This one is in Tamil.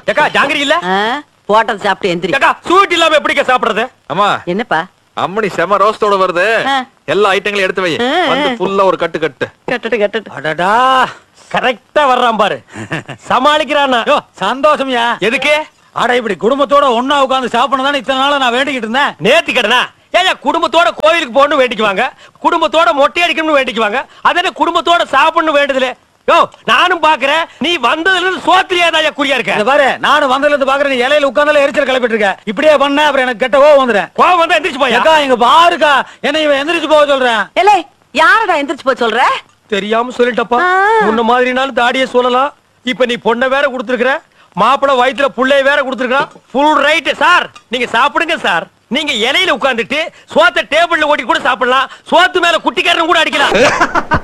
ஏக்கா ஜாங்கிரி இல்ல ஆ, போட்டது சாப்பிட்டு எந்திரி ஏக்கா ஸ்வீட் இல்லாம எப்படிக்கா சாப்பிடுறது அம்மா என்னப்பா அம்மணி செம ரோஸ்டோட வருது ஆ. எல்லா ஐட்டங்களையும் எடுத்து வை ஆ, ஆ. வந்து ஃபுல்லா ஒரு கட்டு கட்டு கட்டுட்டு கட்டுட்டு அடடா கரெக்டா வர்றான் பாரு சமாளிக்கிறானா யோ சந்தோஷம்யா எதுக்கு அட இப்படி குடும்பத்தோட ஒண்ணா உட்கார்ந்து சாப்பிடணும் தானே இத்தனை நாளா நான் வேண்டிக்கிட்டு இருந்தேன் நேத்தி கடனா ஏன் குடும்பத்தோட கோயிலுக்கு போகணும் வேண்டிக்குவாங்க குடும்பத்தோட மொட்டை அடிக்கணும்னு வேண்டிக்குவாங்க அதே குடும்பத்தோட சாப்பிடணும் வேண்டுதுல யோ நானும் பாக்குறேன் நீ வந்ததுல இருந்து சோத்திரியா தான் குறியா இத இருக்க பாரு நானும் வந்ததுல இருந்து பாக்குறேன் நீ இலையில உட்கார்ந்தால எரிச்சல் கிளப்பிட்டு இருக்க இப்படியே பண்ண அப்புறம் எனக்கு கெட்ட கோவம் வந்துடுறேன் கோவம் வந்தா எந்திரிச்சு போயா அக்கா இங்க பாருக்கா என்ன இவன் எந்திரிச்சு போக சொல்றேன் ஏலே யாரடா எந்திரிச்சு போய் சொல்ற தெரியாம சொல்லிட்டப்பா ஆ. முன்ன மாதிரினாலும் தாடிய சொல்லலாம் இப்ப நீ பொண்ணை வேற கொடுத்துருக்குற மாப்பிள வயித்துல புள்ளைய வேற கொடுத்துருக்கான் ஃபுல் ரைட் சார் நீங்க சாப்பிடுங்க சார் நீங்க இலையில உட்கார்ந்துட்டு சோத்த டேபிள்ல ஓட்டி கூட சாப்பிடலாம் சோத்து மேல குட்டிக்காரன் கூட அடிக்கலாம்